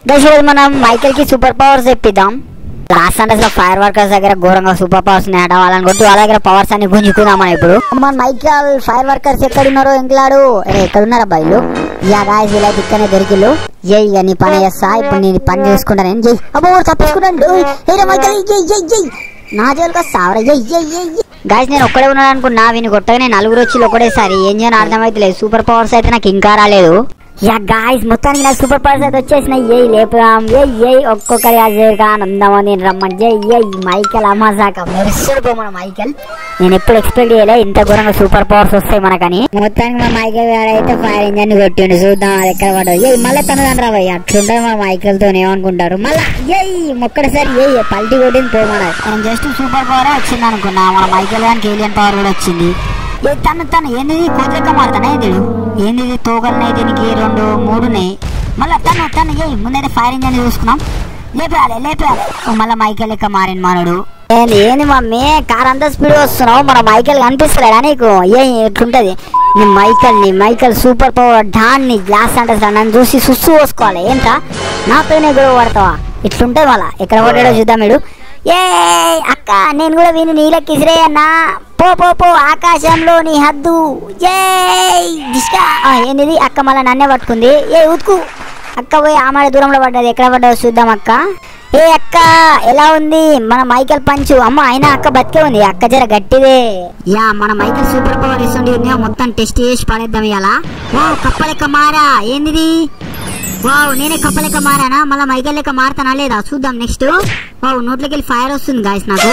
guys ఈరోజు మనం Michael కి సూపర్ పవర్స్ తెప్పిద్దాం లాస్ట్ అంటే అసలు ఫైర్ వర్కర్స్ దగ్గర ఘోరంగా సూపర్ పవర్స్ ఉన్నాయట వాళ్ళని కొట్టి వాళ్ళ దగ్గర పవర్స్ అన్ని గుంజుకుందాం మనం ఇప్పుడు మన మైకేల్ ఫైర్ వర్కర్స్ ఎక్కడున్నారో ఎంకలాడు అరే ఎక్కడున్నారా బయలు యా గాయస్ వీళ్ళైతే ఇక్కడనే దొరికిల్లు ఏ ఇక నీ పని చేస్తా ఇప్పుడు నేను ఈ పని చేసుకుంటా నేను జై అబ్బో తప్పించుకున్నాడు ఏరా మైకేల్ జై జై జై నా జోలికి వస్తావరా జై జై జై గాయస్ నేను ఒక్కడే ఉన్నాను అనుకున్నా వీని కొట్టగానే నలుగురు వచ్చి ఒకటేసారి ఏం చేయని అర్థమైతే లేదు సూపర్ పవర్స్ అయితే నాకు ఇంకా రాలేదు యా గాయస్ మొత్తానికి నాకు సూపర్ పవర్స్ అయితే వచ్చేసినాయి ఏ లేపుదాం ఏ ఏ ఒక్కొక్కరి అజేగా ఆనందమని రమ్మని జై ఏ మైకెల్ అమాజాక మెరుస్తాడు పో మన మైకెల్ నేను ఎప్పుడు ఎక్స్పెక్ట్ చేయలే ఇంత ఘోరంగా సూపర్ పవర్స్ వస్తాయి మనకని మొత్తానికి మన మైకెల్ గారు అయితే ఫైర్ ఇంజన్ కొట్టిండు చూద్దాం అది ఎక్కడ పడదు ఏ మళ్ళీ తనదని రాబోయ్ అట్లుంటుంది మన మైకెల్ తో ఏమనుకుంటారు మళ్ళీ ఏయ్ ఒక్కడిసారి ఏ పల్టీ కొట్టింది పో మన నేను జస్ట్ సూపర్ పవర్ వచ్చింది అనుకున్నా మన మైకెల్ గారికి ఏలియన్ పవర్ కూడా వచ్చింది ఏ తను తను ఏంది కోతిలెక్క మారుతానే దీడు ఏంది తోగలున్నాయి దీనికి రెండు మూడున్నాయి మళ్ళీ తను తను ఏ ముందైతే ఫైర్ ఇంజన్ చూసుకున్నాం లేపేయాలి లేపేయాలి ఓ మళ్ళీ మైకేల్ లెక్క మారిన మనడు ఏంది ఏంది మమ్మీ కార్ అంత స్పీడ్ వస్తున్నావు మన మైకేల్ కనిపిస్తలేడా నీకు ఏ ఎట్లుంటది నీ మైకల్ నీ మైకల్ సూపర్ పవర్ డాన్ నీ గ్లాస్ అంటే అసలు నన్ను చూసి సుస్సు పోసుకోవాలి ఏంటా నా పైన గొడవ పడతావా ఇట్లుంటది మళ్ళా ఎక్కడ పడ్డాడో చూద్దాం వీడు ఏ అక్క నేను కూడా వీని నీళ్ళకి ఇసిరేయన్నా పో పో పో ఆకాశంలో నీ హద్దు జై దిష్కా ఆ, ఏంది అక్క మళ్ళీ నన్నే పట్టుకుంది ఏ ఉతుకు అక్క పోయి ఆమె దూరంలో పడ్డది ఎక్కడ పడ్డదో చూద్దాం అక్క ఏ అక్క ఎలా ఉంది మన మైకల్ పంచు అమ్మ అయినా అక్క బతికే ఉంది అక్క జర గట్టిదే యా మన మైకల్ సూపర్ పవర్ ఇస్తుంది ఉందేమో మొత్తం టెస్ట్ చేసి పడేద్దాం ఇలా ఓ కప్పలెక్క మారా ఏందిది వావ్ నేనే కప్ప లెక్క మారానా మళ్ళీ మైకల్ లెక్క మారుతానా లేదా చూద్దాం నెక్స్ట్ వావ్ నోట్లోకి వెళ్ళి ఫైర్ వస్తుంది గాయస్ నాకు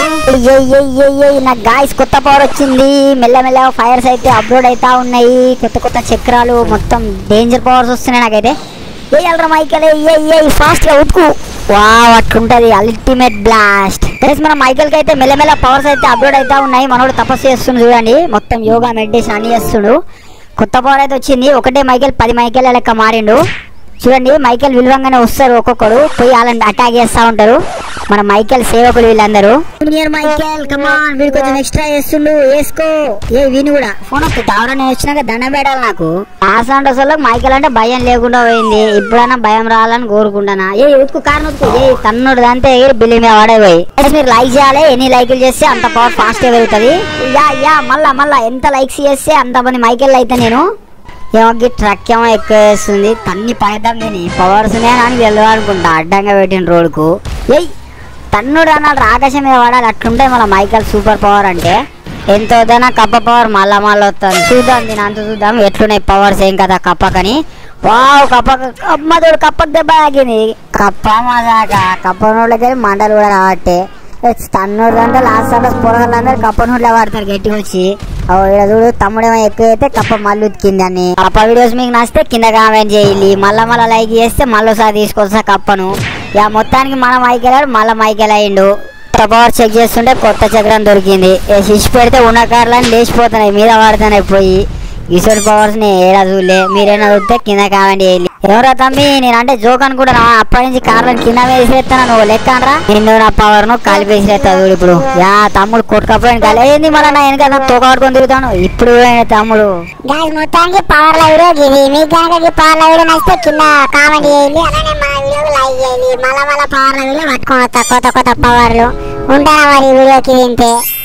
నాకు గాయస్ కొత్త పవర్ వచ్చింది మెల్లమెల్ల ఫైర్స్ అయితే అప్లోడ్ అవుతా ఉన్నాయి కొత్త కొత్త చక్రాలు మొత్తం డేంజర్ పవర్స్ వస్తున్నాయి నాకైతే ఏ ఎల్రా మైకల్ ఏ ఏ ఫాస్ట్ గా ఉతుకు వావ్ అట్లుంటది అల్టిమేట్ బ్లాస్ట్ గైస్ మన మైకల్ కి అయితే మెల్లమెల్ల పవర్స్ అయితే అప్లోడ్ అవుతా ఉన్నాయి మనోడు తపస్సు చేస్తుండు చూడండి మొత్తం యోగా మెడిటేషన్ అన్ని చేస్తుండు కొత్త పవర్ అయితే వచ్చింది ఒకటే మైకేల్ పది మైకేల్ లెక్క మారిండు చూడండి మైకేల్ విలువంగానే వస్తారు ఒక్కొక్కడు పోయి వాళ్ళని అటాక్ చేస్తా ఉంటారు మన మైకేల్ సేవకులు వీళ్ళందరూ జూనియర్ మైకేల్ కమాన్ వీడు కొంచెం ఎక్స్ట్రా చేస్తుండు వేసుకో ఏ వీని కూడా ఫోన్ వస్తుంది ఎవరైనా నేను వచ్చినాక దండం పెట్టాలి నాకు ఆసాంట్ అసలు మైకేల్ అంటే భయం లేకుండా పోయింది ఇప్పుడైనా భయం రావాలని కోరుకుంటానా ఏ ఉతుకు కారణం ఉతుకు ఏ తన్నుడు అంతే బిల్లి మీద పడేపోయి మీరు లైక్ చేయాలి ఎన్ని లైకులు చేస్తే అంత పవర్ ఫాస్ట్ గా పెరుగుతుంది యా యా మళ్ళా మళ్ళా ఎంత లైక్స్ చేస్తే అంత మంది మైకేల్ అయితే నేను ఏమో ట్రక్ ఏమో ఎక్కువ వేస్తుంది తన్ని పడేద్దాం నేను పవర్స్ అని వెళ్ళదు అనుకుంటా అడ్డంగా పెట్టిన రోడ్కు ఏయ్ తన్నుడు అన్నాడు ఆకాశం మీద పడాలి అట్లుంటే మన మైకల్ సూపర్ పవర్ అంటే ఎంత వద్దనా కప్ప పవర్ మళ్ళా మళ్ళీ వస్తుంది చూద్దాం దీని అంత చూద్దాం ఎట్లున్నాయి పవర్స్ ఏం కదా కప్పకని వావ్ కప్ప అమ్మదోడు కప్పకు దెబ్బ తాకింది కప్ప మజాక కప్ప నోళ్ళకి మంటలు కూడా రావట్టే తన్నుడు అంటే లాస్ట్ అంటే పొరగలందరూ కప్ప నోట్లో పడతారు గట్టిగా వచ్చి ఓ ఈడ చూడు తమ్ముడేమో ఎక్కువ అయితే కప్ప మళ్ళీ ఉతికింది అని కప్ప వీడియోస్ మీకు నచ్చితే కింద కామెంట్ చేయాలి మళ్ళా మళ్ళీ లైక్ చేస్తే మళ్ళీ ఒకసారి తీసుకొస్తా కప్పను యా మొత్తానికి మన మైకెళ్ళాడు మళ్ళీ మైకెల్ అయ్యిండు కొత్త పవర్ చెక్ చేస్తుంటే కొత్త చక్రం దొరికింది ఏ శిషి పెడితే ఉన్న కార్లని లేచిపోతున్నాయి మీద పడుతున్నాయి పోయి ఇసోడి పవర్స్ ని ఏడా చూడలే మీరైనా చూస్తే కింద కామెంట్ చేయాలి ఎవరో తమ్మి నేను అంటే జోక్ అనుకుంటున్నా అప్పటి నుంచి కార్లను కింద వేసిరేస్తాను నువ్వు లెక్క అనరా నిన్ను నా పవర్ ను కలిపేసిరేస్తా చూడు ఇప్పుడు యా తమ్ముడు కొట్టుకపోయిన కాలే ఏంది మళ్ళీ నా వెనక తోక పట్టుకొని తిరుగుతాను ఇప్పుడు పోయిన తమ్ముడు గాయస్ మొత్తానికి పవర్ ల వీడియో ఇది మీకు కనుక ఈ పవర్ ల వీడియో నచ్చితే కింద కామెంట్ చేయండి అలానే మా వీడియోకి లైక్ చేయండి మళ్ళా మళ్ళా పవర్ ల వీడియో పట్టుకొని వస్తా కొత్త కొత్త పవర్లు ఉంటానా మరి ఈ వీడియోకి వింటే